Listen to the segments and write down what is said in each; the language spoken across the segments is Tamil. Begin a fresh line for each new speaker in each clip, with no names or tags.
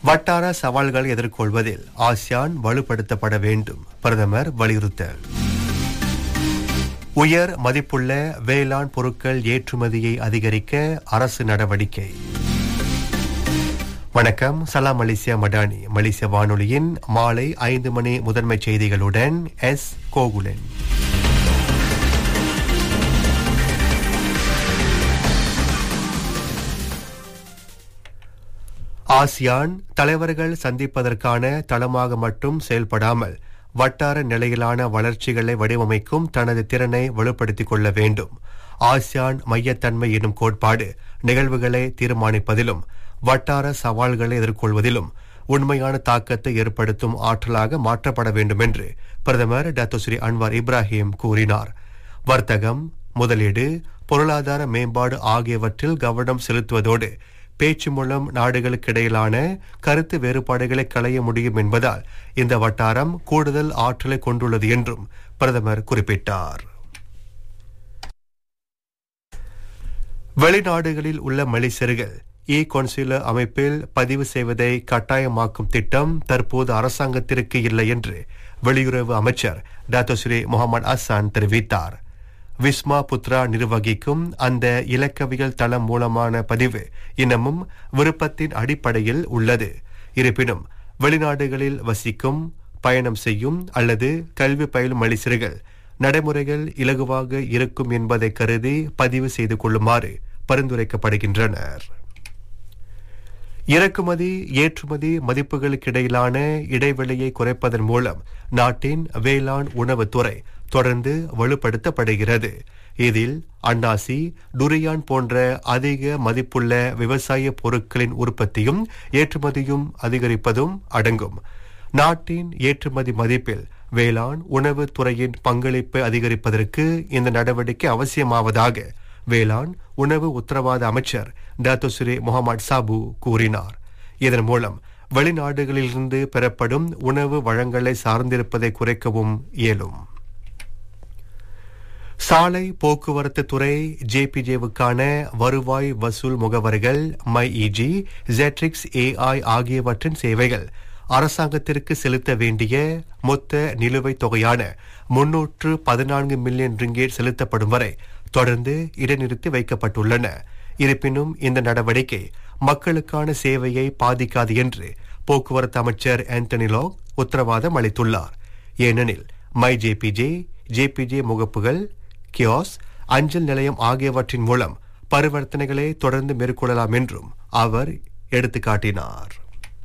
வட்டார சவால்களை எதிர்கொள்வதில் ஆசியான் வலுப்படுத்தப்பட வேண்டும் பிரதமர் வலியுறுத்தல் உயர் மதிப்புள்ள வேளாண் பொருட்கள் ஏற்றுமதியை அதிகரிக்க அரசு நடவடிக்கை வணக்கம் சலாம் மலேசியா மடானி மலேசிய வானொலியின் மாலை ஐந்து மணி முதன்மை செய்திகளுடன் எஸ் கோகுலன் ஆசியான் தலைவர்கள் சந்திப்பதற்கான தளமாக மட்டும் செயல்படாமல் வட்டார நிலையிலான வளர்ச்சிகளை வடிவமைக்கும் தனது திறனை வலுப்படுத்திக் கொள்ள வேண்டும் ஆசியான் மையத்தன்மை எனும் கோட்பாடு நிகழ்வுகளை தீர்மானிப்பதிலும் வட்டார சவால்களை எதிர்கொள்வதிலும் உண்மையான தாக்கத்தை ஏற்படுத்தும் ஆற்றலாக மாற்றப்பட வேண்டும் என்று பிரதமர் டாக்டர் ஸ்ரீ அன்வார் இப்ராஹிம் கூறினார் வர்த்தகம் முதலீடு பொருளாதார மேம்பாடு ஆகியவற்றில் கவனம் செலுத்துவதோடு பேச்சு மூலம் நாடுகளுக்கிடையிலான கருத்து வேறுபாடுகளை களைய முடியும் என்பதால் இந்த வட்டாரம் கூடுதல் ஆற்றலை கொண்டுள்ளது என்றும் பிரதமர் குறிப்பிட்டார் வெளிநாடுகளில் உள்ள மலேசியர்கள் இ கொன்சுலர் அமைப்பில் பதிவு செய்வதை கட்டாயமாக்கும் திட்டம் தற்போது அரசாங்கத்திற்கு இல்லை என்று வெளியுறவு அமைச்சர் டாக்டர் ஸ்ரீ முகமது அசான் தெரிவித்தார் விஸ்மா புத்ரா நிர்வகிக்கும் அந்த இலக்கவியல் தளம் மூலமான பதிவு இன்னமும் விருப்பத்தின் அடிப்படையில் உள்ளது இருப்பினும் வெளிநாடுகளில் வசிக்கும் பயணம் செய்யும் அல்லது கல்வி பயிலும் மலேசியர்கள் நடைமுறைகள் இலகுவாக இருக்கும் என்பதை கருதி பதிவு செய்து கொள்ளுமாறு பரிந்துரைக்கப்படுகின்றனர் இறக்குமதி ஏற்றுமதி மதிப்புகளுக்கிடையிலான இடைவெளியை குறைப்பதன் மூலம் நாட்டின் வேளாண் உணவுத்துறை தொடர்ந்து வலுப்படுத்தப்படுகிறது இதில் அன்னாசி டுரியான் போன்ற அதிக மதிப்புள்ள விவசாய பொருட்களின் உற்பத்தியும் ஏற்றுமதியும் அதிகரிப்பதும் அடங்கும் நாட்டின் ஏற்றுமதி மதிப்பில் வேளாண் உணவு துறையின் பங்களிப்பை அதிகரிப்பதற்கு இந்த நடவடிக்கை அவசியமாவதாக வேளாண் உணவு உத்தரவாத அமைச்சர் டாக்டர் ஸ்ரீ முகமது சாபு கூறினார் இதன் மூலம் வெளிநாடுகளிலிருந்து பெறப்படும் உணவு வழங்கலை சார்ந்திருப்பதை குறைக்கவும் இயலும் சாலை போக்குவரத்து துறை ஜேபிஜேவுக்கான வருவாய் வசூல் முகவர்கள் மை இஜி ஜெட்ரிக்ஸ் ஏஐ ஆகியவற்றின் சேவைகள் அரசாங்கத்திற்கு செலுத்த வேண்டிய மொத்த நிலுவைத் தொகையான முன்னூற்று பதினான்கு மில்லியன் ரிங்கேட் செலுத்தப்படும் வரை தொடர்ந்து இடைநிறுத்தி வைக்கப்பட்டுள்ளன இருப்பினும் இந்த நடவடிக்கை மக்களுக்கான சேவையை பாதிக்காது என்று போக்குவரத்து அமைச்சர் ஆண்டனி லாக் உத்தரவாதம் அளித்துள்ளார் ஏனெனில் மை ஜேபிஜே ஜேபிஜே முகப்புகள் கியோஸ் அஞ்சல் நிலையம் ஆகியவற்றின் மூலம் பரிவர்த்தனைகளை தொடர்ந்து மேற்கொள்ளலாம் என்றும் அவர் எடுத்துக்காட்டினார்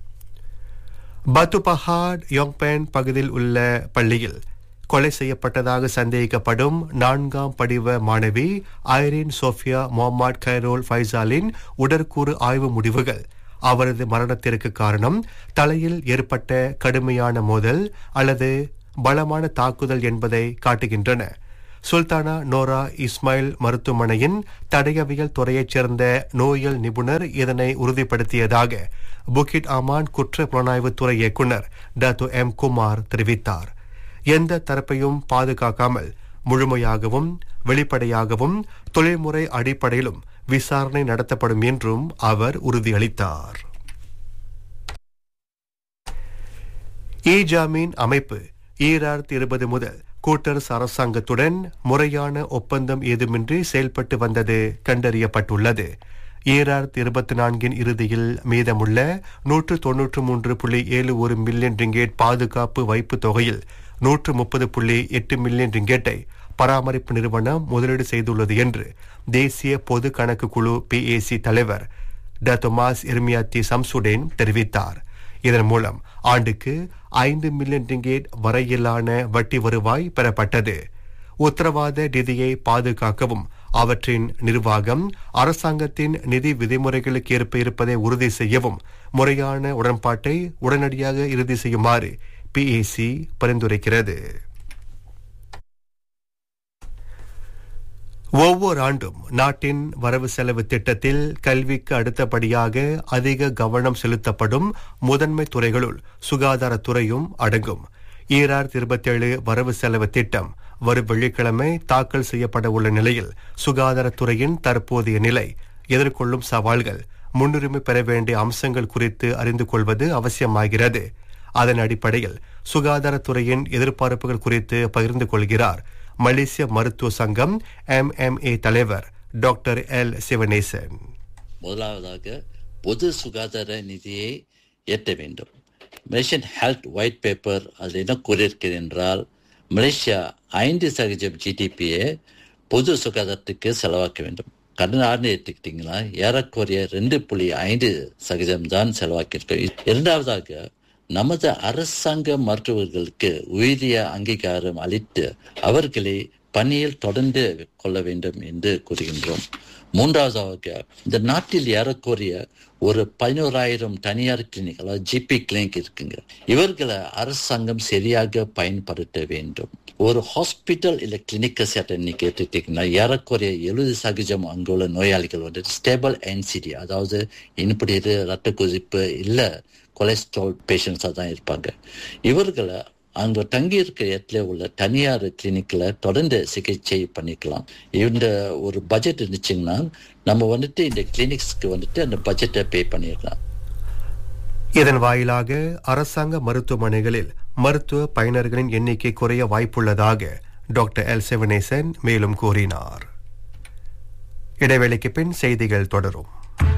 பத்துபஹாட் யோங்பேன் பகுதியில் உள்ள பள்ளியில் கொலை செய்யப்பட்டதாக சந்தேகிக்கப்படும் நான்காம் படிவ மாணவி ஐரின் சோஃபியா முகமது கைரோல் ஃபைசாலின் உடற்கூறு ஆய்வு முடிவுகள் அவரது மரணத்திற்கு காரணம் தலையில் ஏற்பட்ட கடுமையான மோதல் அல்லது பலமான தாக்குதல் என்பதை காட்டுகின்றன சுல்தானா நோரா இஸ்மாயில் மருத்துவமனையின் தடயவியல் துறையைச் சேர்ந்த நோயியல் நிபுணர் இதனை உறுதிப்படுத்தியதாக புக்கிட் அமான் குற்ற புலனாய்வுத்துறை இயக்குநர் டாக்டோ எம் குமார் தெரிவித்தார் எந்த தரப்பையும் பாதுகாக்காமல் முழுமையாகவும் வெளிப்படையாகவும் தொழில்முறை அடிப்படையிலும் விசாரணை நடத்தப்படும் என்றும் அவர் உறுதியளித்தார் இ ஜாமீன் அமைப்பு ஈராயிரத்தி இருபது முதல் கூட்டரசு அரசாங்கத்துடன் முறையான ஒப்பந்தம் ஏதுமின்றி செயல்பட்டு வந்தது கண்டறியப்பட்டுள்ளது ஈராயிரத்தி இருபத்தி நான்கின் இறுதியில் மீதமுள்ள நூற்று தொன்னூற்று மூன்று புள்ளி ஏழு ஒரு மில்லியன் ரிங்கேட் பாதுகாப்பு வைப்பு தொகையில் நூற்று முப்பது புள்ளி எட்டு மில்லியன் ரிங்கேட்டை பராமரிப்பு நிறுவனம் முதலீடு செய்துள்ளது என்று தேசிய பொது கணக்கு குழு பிஏசி தலைவர் ட தொமாஸ் இர்மியாத்தி சம்சுடேன் தெரிவித்தார் இதன் மூலம் ஆண்டுக்கு ஐந்து மில்லியன் ரிங்கேட் வரையிலான வட்டி வருவாய் பெறப்பட்டது உத்தரவாத நிதியை பாதுகாக்கவும் அவற்றின் நிர்வாகம் அரசாங்கத்தின் நிதி விதிமுறைகளுக்கு ஏற்ப இருப்பதை உறுதி செய்யவும் முறையான உடன்பாட்டை உடனடியாக இறுதி செய்யுமாறு பிஏசி பரிந்துரைக்கிறது ஒவ்வொரு ஆண்டும் நாட்டின் வரவு செலவு திட்டத்தில் கல்விக்கு அடுத்தபடியாக அதிக கவனம் செலுத்தப்படும் முதன்மை துறைகளுள் சுகாதாரத்துறையும் அடங்கும் ஈராயிரத்தி இருபத்தேழு வரவு செலவு திட்டம் வரும் வெள்ளிக்கிழமை தாக்கல் செய்யப்பட உள்ள நிலையில் சுகாதாரத்துறையின் தற்போதைய நிலை எதிர்கொள்ளும் சவால்கள் முன்னுரிமை பெற வேண்டிய அம்சங்கள் குறித்து அறிந்து கொள்வது அவசியமாகிறது அதன் அடிப்படையில் சுகாதாரத்துறையின் எதிர்பார்ப்புகள் குறித்து பகிர்ந்து கொள்கிறார் மலேசிய மருத்துவ சங்கம் எம்எம்ஏ தலைவர் டாக்டர் எல் சிவனேசன்
முதலாவதாக பொது சுகாதார நிதியை ஏற்ற வேண்டும் மலேசியன் ஹெல்த் ஒயிட் பேப்பர் அதில் என்ன கூறியிருக்கிறது என்றால் மலேசியா ஐந்து சதவீதம் ஜிடிபியை பொது சுகாதாரத்துக்கு செலவாக்க வேண்டும் கடந்த ஆண்டு எடுத்துக்கிட்டிங்கன்னா ஏறக்குறைய ரெண்டு புள்ளி ஐந்து சதவீதம் தான் செலவாக்கியிருக்கோம் இரண்டாவதாக நமது அரசாங்க மருத்துவர்களுக்கு உயரிய அங்கீகாரம் அளித்து அவர்களை பணியில் தொடர்ந்து கொள்ள வேண்டும் என்று கூறுகின்றோம் மூன்றாவதாக இந்த நாட்டில் ஏறக்குறைய ஒரு பதினோராயிரம் தனியார் கிளினிக் அதாவது ஜிபி கிளினிக் இருக்குங்க இவர்களை அரசாங்கம் சரியாக பயன்படுத்த வேண்டும் ஒரு ஹாஸ்பிட்டல் இல்ல கிளினிக்கை சேர்த்த இன்னைக்கு எடுத்துக்கிட்டீங்கன்னா ஏறக்குறைய எழுபது சதவீதம் அங்குள்ள நோயாளிகள் வந்து ஸ்டேபிள் என்சிடி அதாவது இன்புடையது ரத்த கொதிப்பு இல்ல கொலஸ்ட்ரால் பேஷண்ட்ஸாக தான் இருப்பாங்க இவர்களை அங்க தங்கி இருக்க இடத்துல உள்ள தனியார் கிளினிக்ல தொடர்ந்து சிகிச்சை பண்ணிக்கலாம் இந்த ஒரு பட்ஜெட் இருந்துச்சுங்கன்னா நம்ம வந்துட்டு இந்த கிளினிக்ஸ்க்கு வந்துட்டு அந்த பட்ஜெட்டை பே பண்ணிடலாம்
இதன் வாயிலாக அரசாங்க மருத்துவமனைகளில் மருத்துவ பயனர்களின் எண்ணிக்கை குறைய வாய்ப்புள்ளதாக டாக்டர் எல் சிவனேசன் மேலும் கூறினார் இடைவேளைக்கு பின் செய்திகள் தொடரும்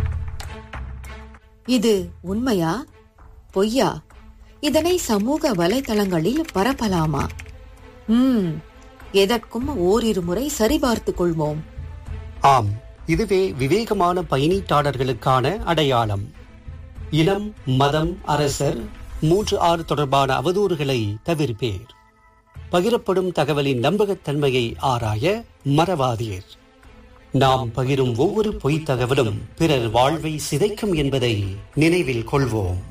இது உண்மையா பொய்யா இதனை சமூக வலைதளங்களில் பரப்பலாமா ம் எதற்கும் ஓரிரு முறை சரிபார்த்துக் கொள்வோம்
ஆம் இதுவே விவேகமான பயணீட்டாளர்களுக்கான அடையாளம் இனம் மதம் அரசர் மூன்று ஆறு தொடர்பான அவதூறுகளை தவிர்ப்பேர் பகிரப்படும் தகவலின் நம்பகத்தன்மையை ஆராய மறவாதீர் நாம் பகிரும் ஒவ்வொரு பொய்த் தகவலும் பிறர் வாழ்வை சிதைக்கும் என்பதை நினைவில் கொள்வோம்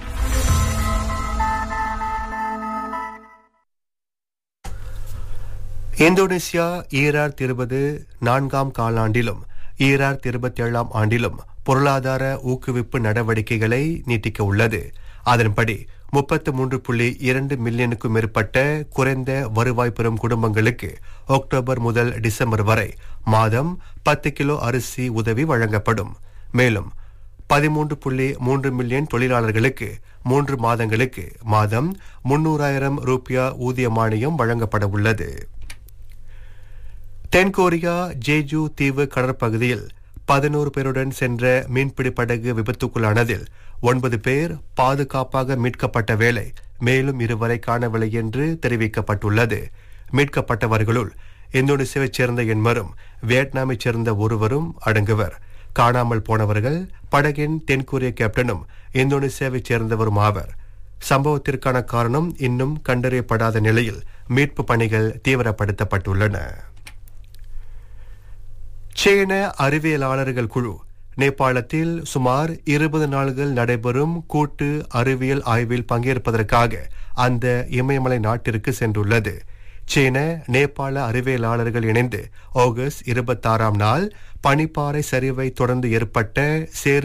இந்தோனேசியா ஈரார் இருபது நான்காம் காலாண்டிலும் ஈரார் இருபத்தி ஏழாம் ஆண்டிலும் பொருளாதார ஊக்குவிப்பு நடவடிக்கைகளை நீட்டிக்க உள்ளது அதன்படி முப்பத்து மூன்று புள்ளி இரண்டு மில்லியனுக்கும் மேற்பட்ட குறைந்த வருவாய் பெறும் குடும்பங்களுக்கு அக்டோபர் முதல் டிசம்பர் வரை மாதம் பத்து கிலோ அரிசி உதவி வழங்கப்படும் மேலும் பதிமூன்று புள்ளி மூன்று மில்லியன் தொழிலாளர்களுக்கு மூன்று மாதங்களுக்கு மாதம் முன்னூறாயிரம் ரூபியா ஊதிய மானியம் வழங்கப்பட உள்ளது தென்கொரியா ஜேஜு தீவு கடற்பகுதியில் பதினோரு பேருடன் சென்ற மீன்பிடி படகு விபத்துக்குள்ளானதில் ஒன்பது பேர் பாதுகாப்பாக மீட்கப்பட்ட வேளை மேலும் இருவரை காணவில்லை என்று தெரிவிக்கப்பட்டுள்ளது மீட்கப்பட்டவர்களுள் இந்தோனேசியாவைச் சேர்ந்த எண்மரும் வியட்நாமைச் சேர்ந்த ஒருவரும் அடங்குவர் காணாமல் போனவர்கள் படகின் தென்கொரிய கேப்டனும் இந்தோனேசியாவைச் சேர்ந்தவரும் ஆவர் சம்பவத்திற்கான காரணம் இன்னும் கண்டறியப்படாத நிலையில் மீட்பு பணிகள் தீவிரப்படுத்தப்பட்டுள்ளன சீன அறிவியலாளர்கள் குழு நேபாளத்தில் சுமார் இருபது நாள்கள் நடைபெறும் கூட்டு அறிவியல் ஆய்வில் பங்கேற்பதற்காக அந்த இமயமலை நாட்டிற்கு சென்றுள்ளது சீன நேபாள அறிவியலாளர்கள் இணைந்து ஆகஸ்ட் இருபத்தாறாம் நாள் பனிப்பாறை சரிவை தொடர்ந்து ஏற்பட்ட சேறு